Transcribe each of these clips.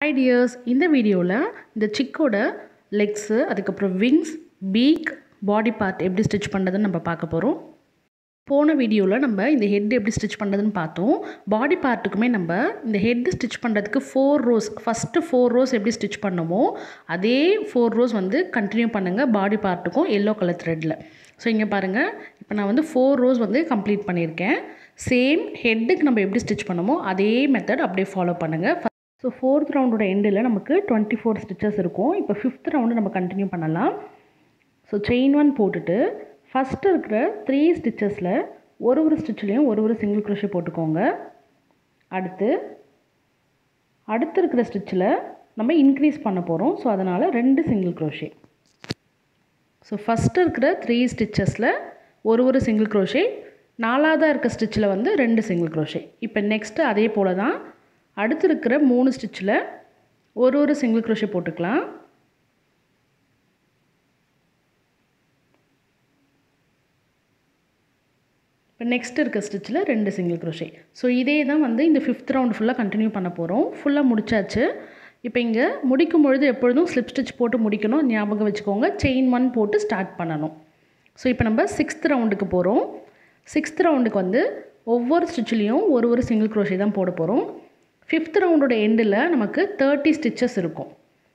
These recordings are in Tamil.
ஐடியாஸ் இந்த வீடியோவில் இந்த சிக்கோட லெக்ஸு அதுக்கப்புறம் விங்ஸ் பீக் பாடி பார்ட் எப்படி ஸ்டிச் பண்ணுறதுன்னு நம்ம பார்க்க போகிறோம் போன வீடியோவில் நம்ம இந்த ஹெட் எப்படி ஸ்டிச் பண்ணுறதுன்னு பார்த்தோம் பாடி பார்ட்டுக்குமே நம்ம இந்த ஹெட் ஸ்டிச் பண்ணுறதுக்கு four rows first four rows எப்படி ஸ்டிச் பண்ணமோ அதே ஃபோர் ரோஸ் வந்து கண்டினியூ பண்ணுங்கள் பாடி பார்ட்டுக்கும் எல்லோ கலர் த்ரெட்டில் ஸோ இங்கே பாருங்கள் இப்போ நான் வந்து ஃபோர் ரோஸ் வந்து கம்ப்ளீட் பண்ணியிருக்கேன் சேம் ஹெட்டுக்கு நம்ம எப்படி ஸ்டிச் பண்ணமோ அதே மெத்தட் அப்படியே ஃபாலோ பண்ணுங்கள் ஸோ ஃபோர்த் ரவுண்டோட எண்டில் நமக்கு டுவெண்ட்டி ஃபோர் ஸ்டிச்சஸ் இருக்கும் இப்போ ஃபிஃப்த் ரவுண்டு நம்ம கண்டினியூ பண்ணலாம் ஸோ செயின் ஒன் போட்டுட்டு ஃபஸ்ட்டு இருக்கிற த்ரீ ஸ்டிச்சஸில் ஒரு ஒரு ஸ்டிச்லேயும் ஒரு ஒரு சிங்கிள் க்ரோஷே போட்டுக்கோங்க அடுத்து அடுத்து இருக்கிற ஸ்டிச்சில் நம்ம இன்க்ரீஸ் பண்ண போகிறோம் ஸோ அதனால் ரெண்டு சிங்கிள் க்ரோஷே ஸோ ஃபஸ்ட்டு இருக்கிற த்ரீ ஸ்டிச்சஸில் ஒரு ஒரு சிங்கிள் க்ரோஷே நாலாவதாக இருக்க ஸ்டிச்சில் வந்து ரெண்டு சிங்கிள் க்ரோஷே இப்போ நெக்ஸ்ட்டு அதே போல் தான் அடுத்து இருக்கிற மூணு ஸ்டிச்சில் ஒரு ஒரு சிங்கிள் க்ரோஷே போட்டுக்கலாம் இப்போ நெக்ஸ்ட் இருக்க ஸ்டிச்சில் ரெண்டு சிங்கிள் க்ரோஷே ஸோ இதே தான் வந்து இந்த ஃபிஃப்த் ரவுண்ட் ஃபுல்லாக கண்டினியூ பண்ண போகிறோம் ஃபுல்லாக முடிச்சாச்சு இப்போ இங்கே முடிக்கும் பொழுது எப்பொழுதும் ஸ்லிப் ஸ்டிச் போட்டு முடிக்கணும் ஞாபகம் வச்சுக்கோங்க செயின் ஒன் போட்டு ஸ்டார்ட் பண்ணணும் ஸோ இப்போ நம்ம சிக்ஸ்த் ரவுண்டுக்கு போகிறோம் சிக்ஸ்த் ரவுண்டுக்கு வந்து ஒவ்வொரு ஸ்டிச்லேயும் ஒரு ஒரு சிங்கிள் க்ரோஷே தான் போட போகிறோம் ஃபிஃப்த் ரவுண்டோட எண்டில் நமக்கு தேர்ட்டி ஸ்டிச்சஸ் இருக்கும்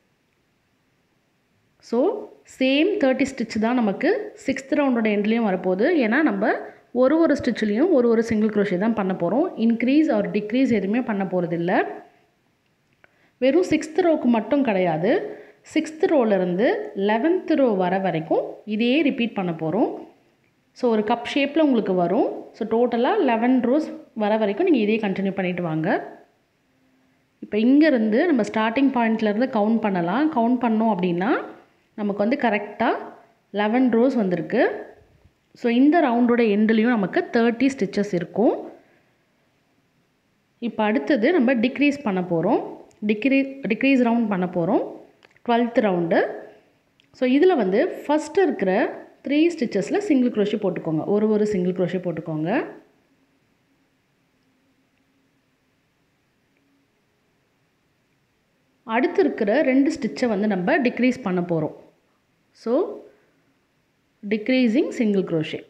ஸோ சேம் தேர்ட்டி ஸ்டிச் தான் நமக்கு சிக்ஸ்த் ரவுண்டோட எண்ட்லேயும் வரப்போகுது ஏன்னா நம்ம ஒரு ஒரு ஸ்டிச்லேயும் ஒரு ஒரு சிங்கிள் க்ரோஷே தான் பண்ண போகிறோம் இன்க்ரீஸ் ஆர் டிக்ரீஸ் எதுவுமே பண்ண போகிறதில்ல வெறும் சிக்ஸ்த் ரோவுக்கு மட்டும் கிடையாது சிக்ஸ்த் ரோலேருந்து லெவன்த் ரோ வர வரைக்கும் இதையே ரிப்பீட் பண்ண போகிறோம் ஸோ ஒரு கப் ஷேப்பில் உங்களுக்கு வரும் ஸோ டோட்டலாக லெவன் ரோஸ் வர வரைக்கும் நீங்கள் இதே கண்டினியூ பண்ணிவிட்டு வாங்க இப்போ இங்கேருந்து நம்ம ஸ்டார்டிங் பாயிண்ட்லேருந்து கவுண்ட் பண்ணலாம் கவுண்ட் பண்ணோம் அப்படின்னா நமக்கு வந்து கரெக்டாக லெவன் ரோஸ் வந்திருக்கு ஸோ இந்த ரவுண்டோட எண்ட்லேயும் நமக்கு தேர்ட்டி ஸ்டிச்சஸ் இருக்கும் இப்போ அடுத்தது நம்ம டிக்ரீஸ் பண்ண போகிறோம் டிக்ரீ டிக்ரீஸ் ரவுண்ட் பண்ண போகிறோம் டுவெல்த் ரவுண்டு ஸோ இதில் வந்து ஃபஸ்ட்டு இருக்கிற த்ரீ ஸ்டிச்சஸில் சிங்கிள் க்ரோஷே போட்டுக்கோங்க ஒரு ஒரு சிங்கிள் க்ரோஷே போட்டுக்கோங்க அடுத்து இருக்கிற ரெண்டு ஸ்டிச்சை வந்து நம்ம டிக்ரீஸ் பண்ண போகிறோம் ஸோ டிக்ரீஸிங் சிங்கிள் க்ரோஷே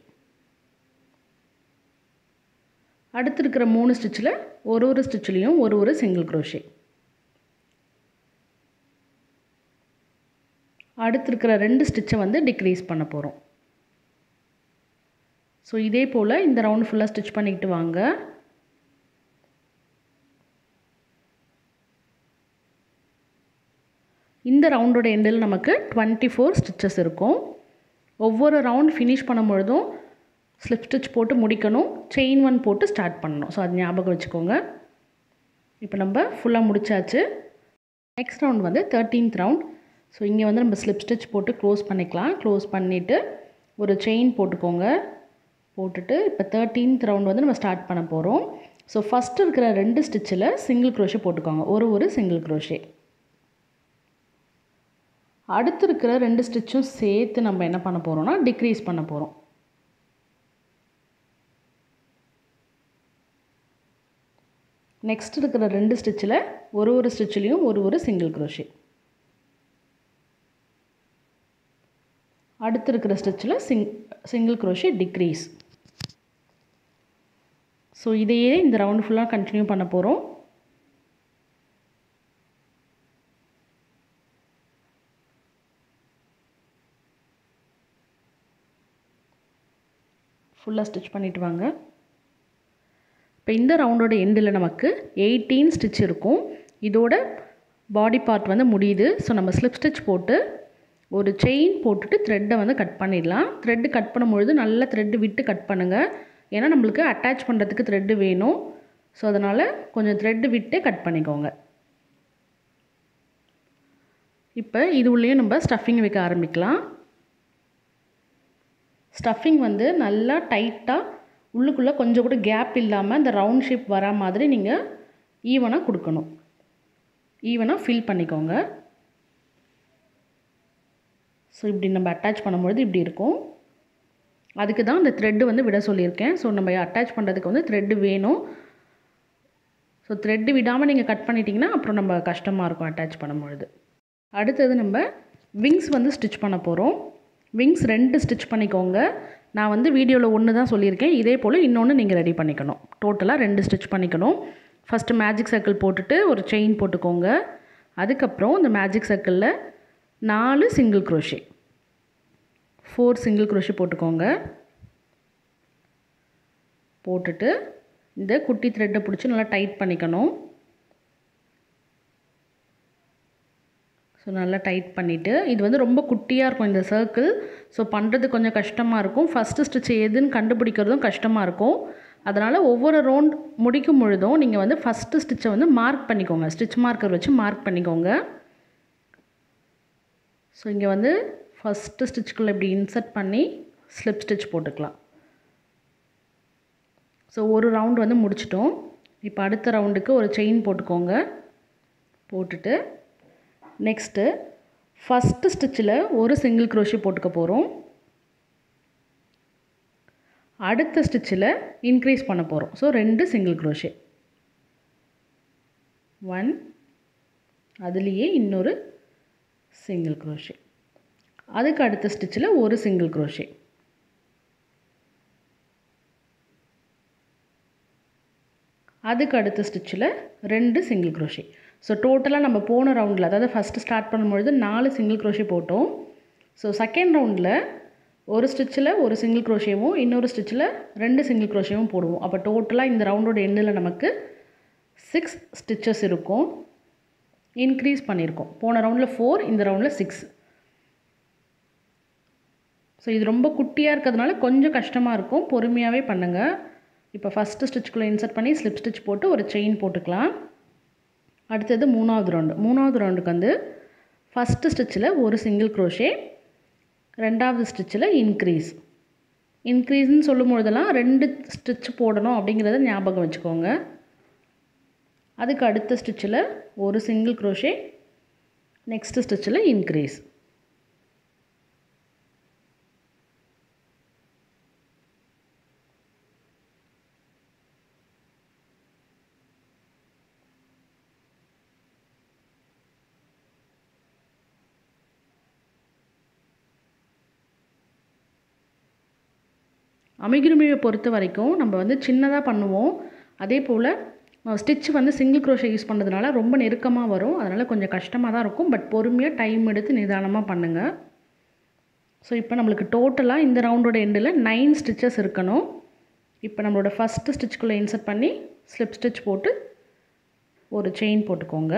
அடுத்து இருக்கிற மூணு ஸ்டிச்சில் ஒரு ஒரு ஸ்டிச்லேயும் ஒரு ஒரு சிங்கிள் க்ரோஷே அடுத்து இருக்கிற ரெண்டு ஸ்டிச்சை வந்து டிக்ரீஸ் பண்ண போகிறோம் ஸோ இதே போல் இந்த ரவுண்டு ஃபுல்லாக ஸ்டிச் பண்ணிக்கிட்டு வாங்க இந்த ரவுண்டோட எண்டில் நமக்கு டுவெண்ட்டி ஃபோர் ஸ்டிச்சஸ் இருக்கும் ஒவ்வொரு ரவுண்ட் ஃபினிஷ் பண்ணும் பொழுதும் ஸ்லிப் ஸ்டிச் போட்டு முடிக்கணும் செயின் ஒன் போட்டு ஸ்டார்ட் பண்ணணும் ஸோ அது ஞாபகம் வச்சுக்கோங்க இப்போ நம்ம ஃபுல்லாக முடிச்சாச்சு நெக்ஸ்ட் ரவுண்ட் வந்து தேர்ட்டீன்த் ரவுண்ட் ஸோ இங்கே வந்து நம்ம ஸ்லிப் ஸ்டிச் போட்டு க்ளோஸ் பண்ணிக்கலாம் க்ளோஸ் பண்ணிவிட்டு ஒரு செயின் போட்டுக்கோங்க போட்டுட்டு இப்போ தேர்ட்டீன்த் ரவுண்ட் வந்து நம்ம ஸ்டார்ட் பண்ண போகிறோம் ஸோ ஃபஸ்ட்டு இருக்கிற ரெண்டு ஸ்டிச்சில் சிங்கிள் க்ரோஷே போட்டுக்கோங்க ஒரு ஒரு சிங்கிள் க்ரோஷே அடுத்து இருக்கிற ரெண்டு ஸ்டிச்சும் சேர்த்து நம்ம என்ன பண்ண போகிறோம்னா டிக்ரீஸ் பண்ண போகிறோம் நெக்ஸ்ட் இருக்கிற ரெண்டு ஸ்டிச்சில் ஒரு ஒரு ஸ்டிச்லேயும் ஒரு ஒரு சிங்கிள் க்ரோஷே அடுத்து இருக்கிற ஸ்டிச்சில் சிங் சிங்கிள் க்ரோஷே டிக்ரீஸ் ஸோ இதையே இந்த ரவுண்ட் ஃபுல்லாக கண்டினியூ பண்ண போகிறோம் ஃபுல்லாக ஸ்டிச் பண்ணிவிட்டு வாங்க இப்போ இந்த ரவுண்டோட எண்டில் நமக்கு எயிட்டீன் ஸ்டிச் இருக்கும் இதோட பாடி பார்ட் வந்து முடியுது ஸோ நம்ம ஸ்லிப் ஸ்டிச் போட்டு ஒரு செயின் போட்டுட்டு த்ரெட்டை வந்து கட் பண்ணிடலாம் த்ரெட்டு கட் பண்ணும்பொழுது நல்லா த்ரெட்டு விட்டு கட் பண்ணுங்கள் ஏன்னா நம்மளுக்கு அட்டாச் பண்ணுறதுக்கு த்ரெட்டு வேணும் ஸோ அதனால் கொஞ்சம் த்ரெட்டு விட்டு கட் பண்ணிக்கோங்க இப்போ இது உள்ளேயும் நம்ம ஸ்டஃபிங் வைக்க ஆரம்பிக்கலாம் ஸ்டஃபிங் வந்து நல்லா டைட்டாக உள்ளுக்குள்ளே கொஞ்சம் கூட கேப் இல்லாமல் இந்த ரவுண்ட் ஷேப் வரா மாதிரி நீங்கள் ஈவனாக கொடுக்கணும் ஈவனாக ஃபில் பண்ணிக்கோங்க ஸோ இப்படி நம்ம அட்டாச் பண்ணும்பொழுது இப்படி இருக்கும் அதுக்கு தான் இந்த த்ரெட்டு வந்து விட சொல்லியிருக்கேன் ஸோ நம்ம அட்டாச் பண்ணுறதுக்கு வந்து த்ரெட்டு வேணும் ஸோ ஸோ த்ரெட்டு விடாமல் நீங்கள் கட் பண்ணிட்டீங்கன்னா அப்புறம் நம்ம கஷ்டமாக இருக்கும் அட்டாச் பண்ணும்பொழுது அடுத்தது நம்ம விங்ஸ் வந்து ஸ்டிச் பண்ண போகிறோம் விங்ஸ் ரெண்டு ஸ்டிச் பண்ணிக்கோங்க நான் வந்து வீடியோவில் ஒன்று தான் சொல்லியிருக்கேன் இதே போல் இன்னொன்று நீங்கள் ரெடி பண்ணிக்கணும் டோட்டலாக ரெண்டு ஸ்டிச் பண்ணிக்கணும் ஃபஸ்ட்டு மேஜிக் சர்க்கிள் போட்டுட்டு ஒரு செயின் போட்டுக்கோங்க அதுக்கப்புறம் இந்த மேஜிக் சர்க்கிளில் நாலு single crochet four single crochet போட்டுக்கோங்க போட்டுட்டு இந்த குட்டி த்ரெட்டை பிடிச்சி நல்லா டைட் பண்ணிக்கணும் ஸோ நல்லா டைட் பண்ணிவிட்டு இது வந்து ரொம்ப குட்டியாக இருக்கும் இந்த சர்க்கிள் ஸோ பண்ணுறது கொஞ்சம் கஷ்டமாக இருக்கும் ஃபஸ்ட்டு ஸ்டிச் எதுன்னு கண்டுபிடிக்கிறதும் கஷ்டமாக இருக்கும் அதனால் ஒவ்வொரு ரவுண்ட் முடிக்கும் பொழுதும் நீங்கள் வந்து ஃபஸ்ட்டு ஸ்டிச்சை வந்து மார்க் பண்ணிக்கோங்க ஸ்டிச் மார்க்கர் வச்சு மார்க் பண்ணிக்கோங்க ஸோ இங்கே வந்து ஃபஸ்ட்டு ஸ்டிச்சுக்குள்ளே இப்படி இன்சர்ட் பண்ணி ஸ்லிப் ஸ்டிச் போட்டுக்கலாம் ஸோ ஒரு ரவுண்ட் வந்து முடிச்சிட்டோம் இப்போ அடுத்த ரவுண்டுக்கு ஒரு செயின் போட்டுக்கோங்க போட்டுட்டு நெக்ஸ்ட்டு ஃபஸ்ட்டு ஸ்டிச்சில் ஒரு சிங்கிள் க்ரோஷி போட்டுக்க போகிறோம் அடுத்த ஸ்டிச்சில் இன்க்ரீஸ் பண்ண போகிறோம் ஸோ ரெண்டு சிங்கிள் க்ரோஷே ஒன் அதுலேயே இன்னொரு சிங்கிள் க்ரோஷே அதுக்கு அடுத்த ஸ்டிச்சில் ஒரு சிங்கிள் க்ரோஷே அதுக்கு அடுத்த ஸ்டிச்சில் ரெண்டு சிங்கிள் க்ரோஷே ஸோ டோட்டலாக நம்ம போன ரவுண்டில் அதாவது ஃபஸ்ட்டு ஸ்டார்ட் பண்ணும்பொழுது நாலு சிங்கிள் க்ரோஷே போட்டோம் ஸோ செகண்ட் ரவுண்டில் ஒரு ஸ்டிச்சில் ஒரு சிங்கிள் க்ரோஷேவும் இன்னொரு ஸ்டிச்சில் ரெண்டு சிங்கிள் க்ரோஷேவும் போடுவோம் அப்போ டோட்டலாக இந்த ரவுண்டோட எண்ணில் நமக்கு சிக்ஸ் ஸ்டிச்சஸ் இருக்கும் இன்க்ரீஸ் பண்ணியிருக்கோம் போன ரவுண்டில் ஃபோர் இந்த ரவுண்டில் சிக்ஸ் ஸோ இது ரொம்ப குட்டியாக இருக்கிறதுனால கொஞ்சம் கஷ்டமாக இருக்கும் பொறுமையாகவே பண்ணுங்கள் இப்போ ஃபஸ்ட்டு ஸ்டிச்சுக்குள்ளே இன்சர்ட் பண்ணி ஸ்லிப் ஸ்டிச் போட்டு ஒரு செயின் போட்டுக்கலாம் அடுத்தது மூணாவது ரவுண்டு மூணாவது ரவுண்டுக்கு வந்து ஃபஸ்ட்டு ஸ்டிச்சில் ஒரு சிங்கிள் க்ரோஷே ரெண்டாவது ஸ்டிச்சில் இன்க்ரீஸ் இன்க்ரீஸ்னு சொல்லும் பொழுதெல்லாம் ரெண்டு ஸ்டிச் போடணும் அப்படிங்கிறத ஞாபகம் வச்சுக்கோங்க அதுக்கு அடுத்த ஸ்டிச்சில் ஒரு சிங்கிள் க்ரோஷே நெக்ஸ்ட்டு ஸ்டிச்சில் இன்க்ரீஸ் அமிகுருமியை பொறுத்த வரைக்கும் நம்ம வந்து சின்னதாக பண்ணுவோம் அதே போல் ஸ்டிச் வந்து சிங்கிள் க்ரோஷே யூஸ் பண்ணுறதுனால ரொம்ப நெருக்கமாக வரும் அதனால் கொஞ்சம் கஷ்டமாக தான் இருக்கும் பட் பொறுமையாக டைம் எடுத்து நிதானமாக பண்ணுங்கள் ஸோ இப்போ நம்மளுக்கு டோட்டலாக இந்த ரவுண்டோட எண்டில் நைன் ஸ்டிச்சஸ் இருக்கணும் இப்போ நம்மளோட ஃபஸ்ட்டு ஸ்டிச்சுக்குள்ளே இன்சர்ட் பண்ணி ஸ்லிப் ஸ்டிச் போட்டு ஒரு செயின் போட்டுக்கோங்க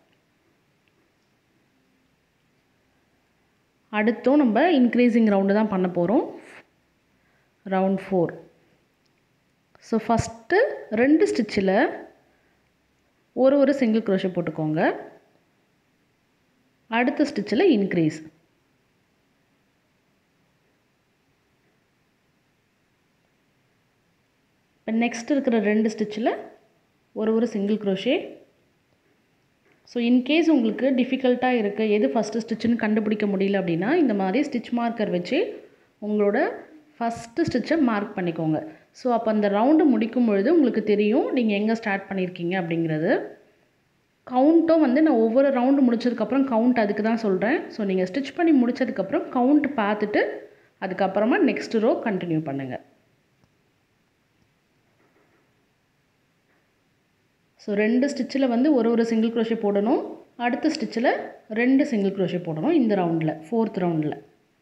அடுத்தும் நம்ம இன்க்ரீஸிங் ரவுண்டு தான் பண்ண போகிறோம் ரவுண்ட் ஃபோர் ஸோ ஃபஸ்ட்டு ரெண்டு ஸ்டிச்சில் ஒரு ஒரு சிங்கிள் க்ரோஷே போட்டுக்கோங்க அடுத்த ஸ்டிச்சில் இன்க்ரீஸ் இப்போ நெக்ஸ்ட் இருக்கிற ரெண்டு ஸ்டிச்சில் ஒரு ஒரு சிங்கிள் க்ரோஷே ஸோ இன்கேஸ் உங்களுக்கு டிஃபிகல்ட்டாக இருக்குது எது ஃபஸ்ட்டு ஸ்டிச்சுன்னு கண்டுபிடிக்க முடியல அப்படின்னா இந்த மாதிரி ஸ்டிச் மார்க்கர் வச்சு உங்களோட ஃபஸ்ட்டு ஸ்டிச்சை மார்க் பண்ணிக்கோங்க ஸோ அப்போ அந்த ரவுண்டு முடிக்கும் பொழுது உங்களுக்கு தெரியும் நீங்கள் எங்கே ஸ்டார்ட் பண்ணியிருக்கீங்க அப்படிங்கிறது கவுண்ட்டும் வந்து நான் ஒவ்வொரு ரவுண்டு முடிச்சதுக்கப்புறம் கவுண்ட் அதுக்கு தான் சொல்கிறேன் ஸோ நீங்கள் ஸ்டிச் பண்ணி முடிச்சதுக்கப்புறம் கவுண்ட் பார்த்துட்டு அதுக்கப்புறமா நெக்ஸ்ட் ரோ கண்டினியூ பண்ணுங்கள் ஸோ ரெண்டு ஸ்டிச்சில் வந்து ஒரு ஒரு சிங்கிள் க்ரோஷே போடணும் அடுத்த ஸ்டிச்சில் ரெண்டு சிங்கிள் க்ரோஷே போடணும் இந்த ரவுண்டில் ஃபோர்த் ரவுண்டில்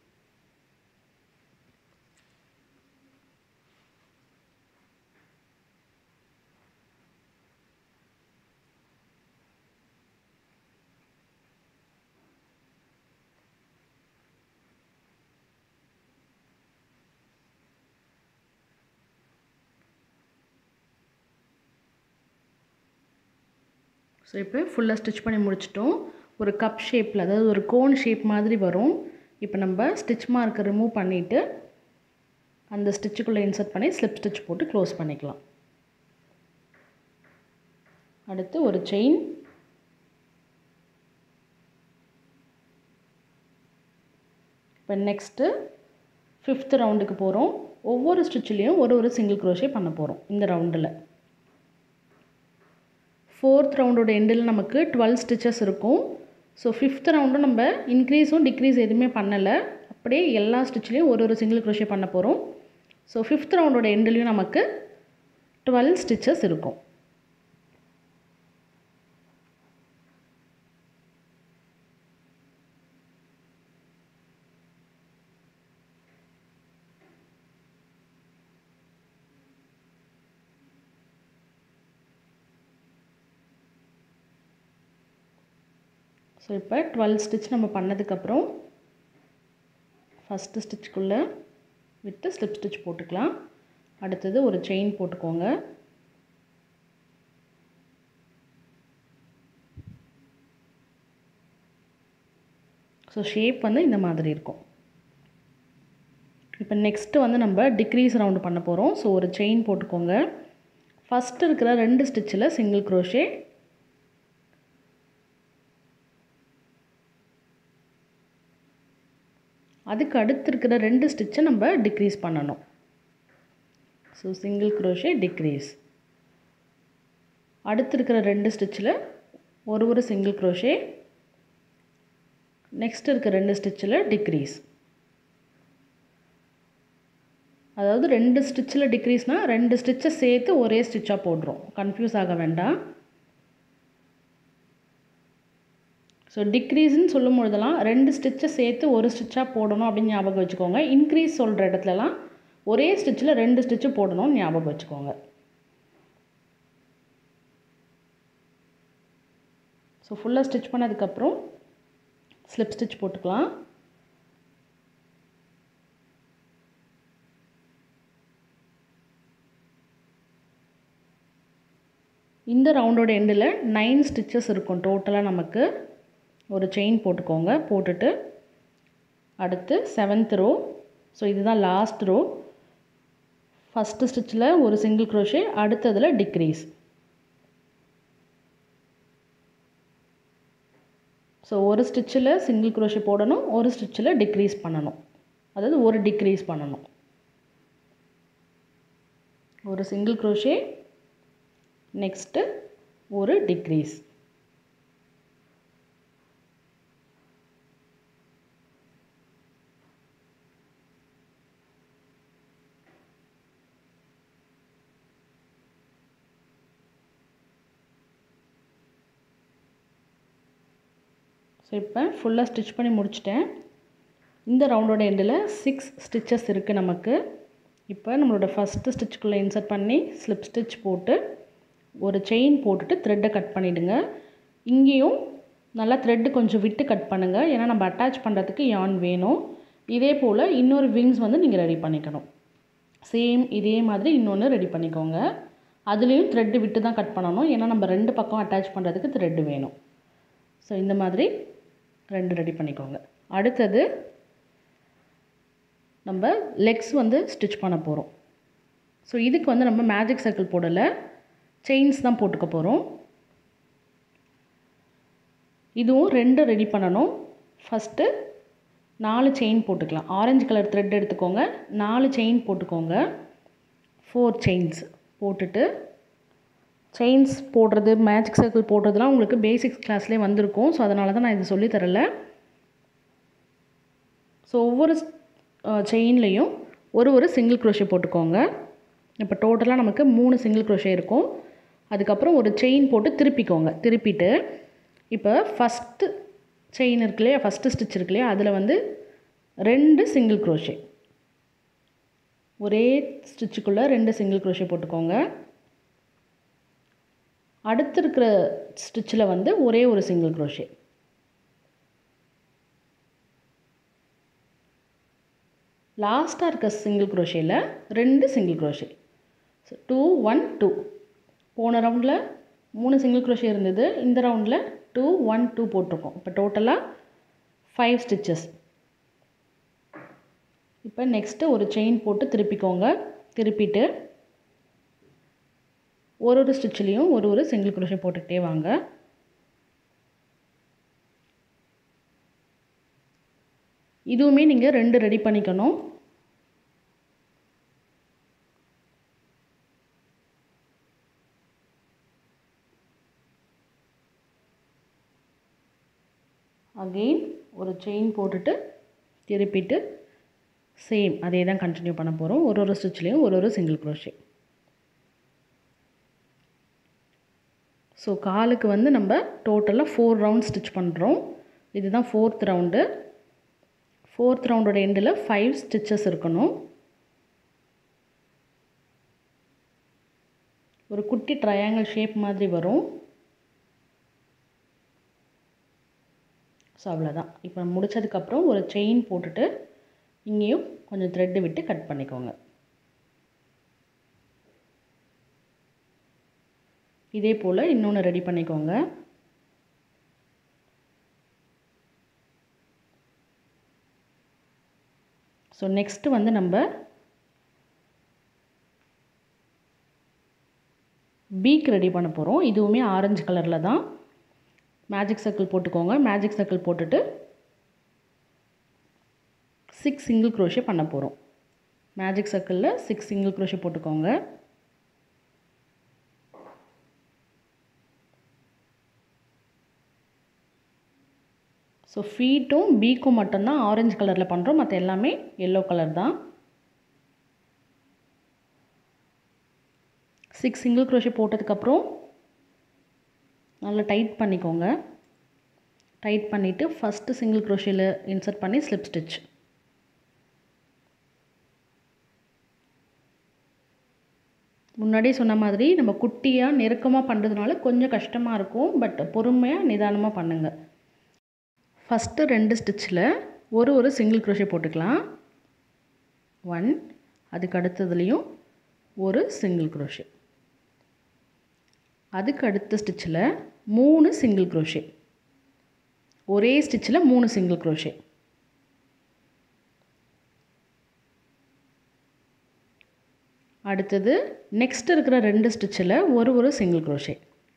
ஸோ இப்போ ஃபுல்லாக ஸ்டிச் பண்ணி முடிச்சிட்டோம் ஒரு கப் ஷேப்பில் அதாவது ஒரு கோன் ஷேப் மாதிரி வரும் இப்போ நம்ம ஸ்டிச் மார்க்கை ரிமூவ் பண்ணிவிட்டு அந்த ஸ்டிச்சுக்குள்ளே இன்சர்ட் பண்ணி ஸ்லிப் ஸ்டிச் போட்டு க்ளோஸ் பண்ணிக்கலாம் அடுத்து ஒரு செயின் இப்போ நெக்ஸ்ட்டு ஃபிஃப்த் ரவுண்டுக்கு போகிறோம் ஒவ்வொரு ஸ்டிச்சிலையும் ஒரு ஒரு சிங்கிள் க்ரோஷே பண்ண போகிறோம் இந்த ரவுண்டில் ஃபோர்த் ரவுண்டோட எண்டில் நமக்கு டுவெல் ஸ்டிச்சஸ் இருக்கும் ஸோ ஃபிஃப்த் ரவுண்டும் நம்ம இன்க்ரீஸும் டிக்ரீஸ் எதுவுமே பண்ணலை அப்படியே எல்லா ஸ்டிச்லேயும் ஒரு ஒரு சிங்கிள் க்ரோஷே பண்ண போகிறோம் ஸோ ஃபிஃப்த் ரவுண்டோட எண்டுலேயும் நமக்கு டுவெல் ஸ்டிச்சஸ் இருக்கும் ஸோ இப்போ டுவெல் ஸ்டிச் நம்ம பண்ணதுக்கப்புறம் ஃபஸ்ட்டு ஸ்டிச்சுக்குள்ளே விட்டு ஸ்லிப் ஸ்டிச் போட்டுக்கலாம் அடுத்தது ஒரு செயின் போட்டுக்கோங்க ஸோ ஷேப் வந்து இந்த மாதிரி இருக்கும் இப்போ நெக்ஸ்ட்டு வந்து நம்ம டிக்ரீஸ் ரவுண்டு பண்ண போகிறோம் ஸோ ஒரு செயின் போட்டுக்கோங்க ஃபஸ்ட்டு இருக்கிற ரெண்டு ஸ்டிச்சில் சிங்கிள் க்ரோஷே அதுக்கு அடுத்து இருக்கிற ரெண்டு ஸ்டிச்சை நம்ம டிக்ரீஸ் பண்ணணும் ஸோ சிங்கிள் க்ரோஷே டிக்ரீஸ் அடுத்து இருக்கிற ரெண்டு ஸ்டிச்சில் ஒரு ஒரு சிங்கிள் க்ரோஷே நெக்ஸ்ட் இருக்க ரெண்டு ஸ்டிச்சில் டிக்ரீஸ் அதாவது ரெண்டு ஸ்டிச்சில் டிக்ரீஸ்னால் ரெண்டு ஸ்டிச்சை சேர்த்து ஒரே ஸ்டிச்சாக போடுறோம் கன்ஃபியூஸ் ஆக வேண்டாம் ஸோ டிக்ரீஸ்ன்னு சொல்லும் பொழுதெல்லாம் ரெண்டு ஸ்டிச்சை சேர்த்து ஒரு ஸ்டிச்சாக போடணும் அப்படின்னு ஞாபகம் வச்சுக்கோங்க இன்க்ரீஸ் சொல்கிற இடத்துலலாம் ஒரே ஸ்டிச்சில் ரெண்டு ஸ்டிச்சு போடணும்னு ஞாபகம் வச்சுக்கோங்க ஸோ ஃபுல்லாக ஸ்டிச் பண்ணதுக்கப்புறம் ஸ்லிப் ஸ்டிச் போட்டுக்கலாம் இந்த ரவுண்டோட எண்டில் நைன் ஸ்டிச்சஸ் இருக்கும் டோட்டலாக நமக்கு ஒரு செயின் போட்டுக்கோங்க போட்டுட்டு அடுத்து செவன்த் ரோ ஸோ இதுதான் லாஸ்ட் ரோ ஃபஸ்ட்டு ஸ்டிச்சில் ஒரு சிங்கிள் க்ரோஷே அடுத்ததில் டிக்ரீஸ் ஸோ ஒரு ஸ்டிச்சில் சிங்கிள் க்ரோஷே போடணும் ஒரு ஸ்டிச்சில் டிக்ரீஸ் பண்ணணும் அதாவது ஒரு டிக்ரீஸ் பண்ணணும் ஒரு சிங்கிள் க்ரோஷே நெக்ஸ்ட்டு ஒரு டிக்ரீஸ் ஸோ இப்போ ஃபுல்லாக ஸ்டிச் பண்ணி முடிச்சிட்டேன் இந்த ரவுண்டோட எண்டில் சிக்ஸ் ஸ்டிச்சஸ் இருக்குது நமக்கு இப்போ நம்மளோட ஃபஸ்ட்டு ஸ்டிச்சுக்குள்ளே இன்சர்ட் பண்ணி ஸ்லிப் ஸ்டிச் போட்டு ஒரு செயின் போட்டுட்டு த்ரெட்டை கட் பண்ணிவிடுங்க இங்கேயும் நல்லா த்ரெட்டு கொஞ்சம் விட்டு கட் பண்ணுங்கள் ஏன்னா நம்ம அட்டாச் பண்ணுறதுக்கு யான் வேணும் இதே போல் இன்னொரு விங்ஸ் வந்து நீங்கள் ரெடி பண்ணிக்கணும் சேம் இதே மாதிரி இன்னொன்று ரெடி பண்ணிக்கோங்க அதுலேயும் த்ரெட்டு விட்டு தான் கட் பண்ணணும் ஏன்னா நம்ம ரெண்டு பக்கம் அட்டாச் பண்ணுறதுக்கு த்ரெட்டு வேணும் ஸோ இந்த மாதிரி ரெண்டு ரெடி பண்ணிக்கோங்க அடுத்தது நம்ம லெக்ஸ் வந்து ஸ்டிச் பண்ண போகிறோம் ஸோ இதுக்கு வந்து நம்ம மேஜிக் சர்க்கிள் போடலை செயின்ஸ் தான் போட்டுக்க போகிறோம் இதுவும் ரெண்டு ரெடி பண்ணணும் ஃபஸ்ட்டு நாலு செயின் போட்டுக்கலாம் ஆரஞ்சு கலர் த்ரெட் எடுத்துக்கோங்க நாலு செயின் போட்டுக்கோங்க ஃபோர் செயின்ஸ் போட்டுட்டு செயின்ஸ் போடுறது மேஜிக் சர்க்கிள் போடுறதுலாம் உங்களுக்கு பேசிக்ஸ் கிளாஸ்லேயே வந்திருக்கும் ஸோ அதனால தான் நான் இது சொல்லி தரல ஸோ ஒவ்வொரு செயின்லேயும் ஒரு ஒரு சிங்கிள் க்ரோஷே போட்டுக்கோங்க இப்போ டோட்டலாக நமக்கு மூணு சிங்கிள் க்ரோஷே இருக்கும் அதுக்கப்புறம் ஒரு செயின் போட்டு திருப்பிக்கோங்க திருப்பிட்டு இப்போ ஃபஸ்ட்டு செயின் இருக்கு இல்லையா ஃபஸ்ட்டு ஸ்டிச் இருக்கு இல்லையா அதில் வந்து ரெண்டு சிங்கிள் க்ரோஷே ஒரே ஸ்டிச்சுக்குள்ளே ரெண்டு சிங்கிள் க்ரோஷே போட்டுக்கோங்க அடுத்து இருக்கிற ஸ்டிச்சில் வந்து ஒரே ஒரு சிங்கிள் க்ரோஷே லாஸ்ட்டாக இருக்க சிங்கிள் க்ரோஷேயில் ரெண்டு single crochet so two one two போன ரவுண்டில் மூணு சிங்கிள் க்ரோஷே இருந்தது இந்த ரவுண்டில் டூ ஒன் டூ போட்டிருக்கோம் இப்போ டோட்டலாக ஃபைவ் ஸ்டிச்சஸ் இப்போ நெக்ஸ்ட்டு ஒரு செயின் போட்டு திருப்பிக்கோங்க திருப்பிட்டு ஒரு ஒரு ஸ்டிச்லேயும் ஒரு ஒரு சிங்கிள் க்ரோஷே போட்டுக்கிட்டே வாங்க இதுவுமே நீங்கள் ரெண்டு ரெடி பண்ணிக்கணும் அகெயின் ஒரு செயின் போட்டுட்டு திருப்பிட்டு சேம் அதே தான் கண்டினியூ பண்ண போகிறோம் ஒரு ஒரு ஸ்டிச்லேயும் ஒரு ஒரு சிங்கிள் க்ரோஷே ஸோ காலுக்கு வந்து நம்ம டோட்டலாக ஃபோர் ரவுண்ட் ஸ்டிச் பண்ணுறோம் இதுதான் ஃபோர்த் ரவுண்டு ஃபோர்த் ரவுண்டோட எண்டில் ஃபைவ் ஸ்டிச்சஸ் இருக்கணும் ஒரு குட்டி ட்ரையாங்கிள் ஷேப் மாதிரி வரும் ஸோ அவ்வளோதான் இப்போ முடித்ததுக்கப்புறம் ஒரு செயின் போட்டுட்டு இங்கேயும் கொஞ்சம் த்ரெட்டு விட்டு கட் பண்ணிக்கோங்க இதே போல் இன்னொன்று ரெடி பண்ணிக்கோங்க ஸோ நெக்ஸ்ட்டு வந்து நம்ம பீக் ரெடி பண்ண போகிறோம் இதுவுமே ஆரஞ்சு கலரில் தான் மேஜிக் சர்க்கிள் போட்டுக்கோங்க மேஜிக் சர்க்கிள் போட்டுட்டு சிக்ஸ் சிங்கிள் க்ரோஷே பண்ண போகிறோம் மேஜிக் சர்க்கிளில் சிக்ஸ் சிங்கிள் க்ரோஷே போட்டுக்கோங்க ஸோ ஃபீட்டும் பீக்கும் மட்டும்தான் ஆரஞ்சு கலரில் பண்ணுறோம் மற்ற எல்லாமே எல்லோ கலர் தான் சிக்ஸ் சிங்கிள் க்ரோஷே போட்டதுக்கப்புறம் நல்லா டைட் பண்ணிக்கோங்க டைட் பண்ணிவிட்டு ஃபஸ்ட்டு சிங்கிள் க்ரோஷியில் இன்சர்ட் பண்ணி ஸ்லிப் ஸ்டிச் முன்னாடியே சொன்ன மாதிரி நம்ம குட்டியாக நெருக்கமாக பண்ணுறதுனால கொஞ்சம் கஷ்டமாக இருக்கும் பட் பொறுமையாக நிதானமாக பண்ணுங்கள் ஃபஸ்ட்டு ரெண்டு ஸ்டிச்சில் ஒரு ஒரு சிங்கிள் க்ரோஷே போட்டுக்கலாம் ஒன் அதுக்கு அடுத்ததுலேயும் ஒரு சிங்கிள் க்ரோஷே அதுக்கு அடுத்த ஸ்டிச்சில் மூணு சிங்கிள் க்ரோஷே ஒரே ஸ்டிச்சில் மூணு சிங்கிள் க்ரோஷே அடுத்தது நெக்ஸ்ட் இருக்கிற ரெண்டு ஸ்டிச்சில் ஒரு ஒரு சிங்கிள் க்ரோஷே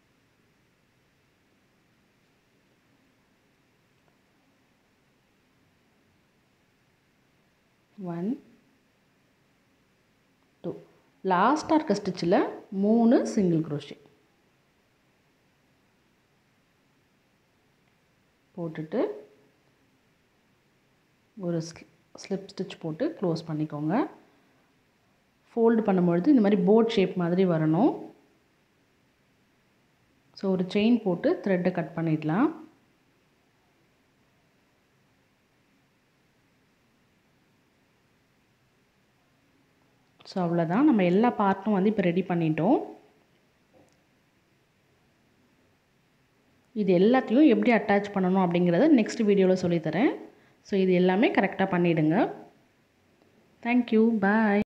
ஒன் டூ லாஸ்ட்டாக இருக்க ஸ்டிச்சில் மூணு சிங்கிள் க்ரோஷே போட்டுட்டு ஒரு ஸ்லிப் ஸ்டிச் போட்டு க்ளோஸ் பண்ணிக்கோங்க ஃபோல்டு பண்ணும்பொழுது இந்த மாதிரி போட் ஷேப் மாதிரி வரணும் ஸோ ஒரு செயின் போட்டு த்ரெட்டை கட் பண்ணிடலாம் ஸோ அவ்வளோதான் நம்ம எல்லா பார்ட்டும் வந்து இப்போ ரெடி பண்ணிட்டோம் இது எல்லாத்தையும் எப்படி அட்டாச் பண்ணணும் அப்படிங்கிறத நெக்ஸ்ட் வீடியோவில் சொல்லித்தரேன் ஸோ இது எல்லாமே கரெக்டாக பண்ணிவிடுங்க தேங்க்யூ பாய்